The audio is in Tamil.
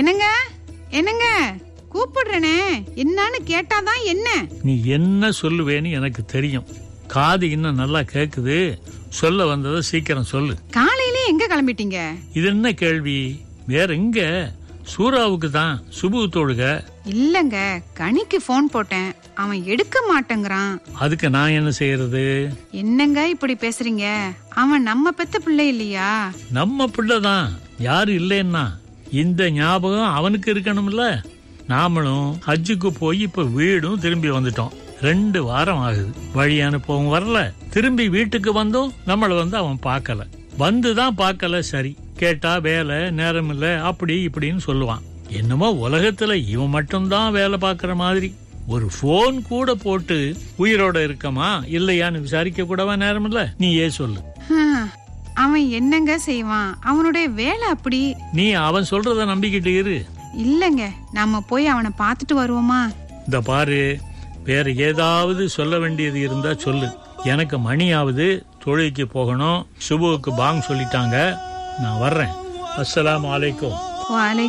என்னங்க என்னங்க கூப்பிடுறேனே என்னன்னு கேட்டாதான் என்ன நீ என்ன சொல்லுவேன்னு எனக்கு தெரியும் காது இன்னும் நல்லா கேக்குது சொல்ல வந்ததை சீக்கிரம் சொல்லு காலையிலே எங்க கிளம்பிட்டீங்க இது என்ன கேள்வி வேற எங்க சூறாவுக்கு தான் சுபு தொழுக இல்லங்க கனிக்கு ஃபோன் போட்டேன் அவன் எடுக்க மாட்டேங்கிறான் அதுக்கு நான் என்ன செய்யறது என்னங்க இப்படி பேசுறீங்க அவன் நம்ம பெத்த பிள்ளை இல்லையா நம்ம பிள்ளைதான் யாரு இல்லைன்னா இந்த ஞாபகம் அவனுக்கு இருக்கணும்ல நாமளும் ஹஜ்ஜுக்கு போய் இப்ப வீடும் திரும்பி வந்துட்டோம் ரெண்டு வாரம் ஆகுது வழி அனுப்பவும் வரல திரும்பி வீட்டுக்கு வந்தும் நம்மள வந்து அவன் பார்க்கல வந்துதான் பார்க்கல சரி கேட்டா வேலை நேரம் இல்ல அப்படி இப்படின்னு சொல்லுவான் என்னமோ உலகத்துல இவன் மட்டும்தான் வேலை பார்க்கற மாதிரி ஒரு போன் கூட போட்டு உயிரோட இருக்கமா இல்லையான்னு விசாரிக்க கூடவா நேரம் இல்ல நீ ஏன் சொல்லு ஹம், அவன் என்னங்க செய்வான் அவனுடைய வேலை அப்படி நீ அவன் சொல்றத நம்பிக்கிட்டு இரு இல்லங்க நாம போய் அவனை பார்த்துட்டு வருவோமா இந்த பாரு வேற ஏதாவது சொல்ல வேண்டியது இருந்தா சொல்லு எனக்கு மணியாவது தொழுகைக்கு போகணும் சுபுவுக்கு பாங் சொல்லிட்டாங்க நான் வர்றேன் அஸ்ஸலாமு அலைக்கும் வாலை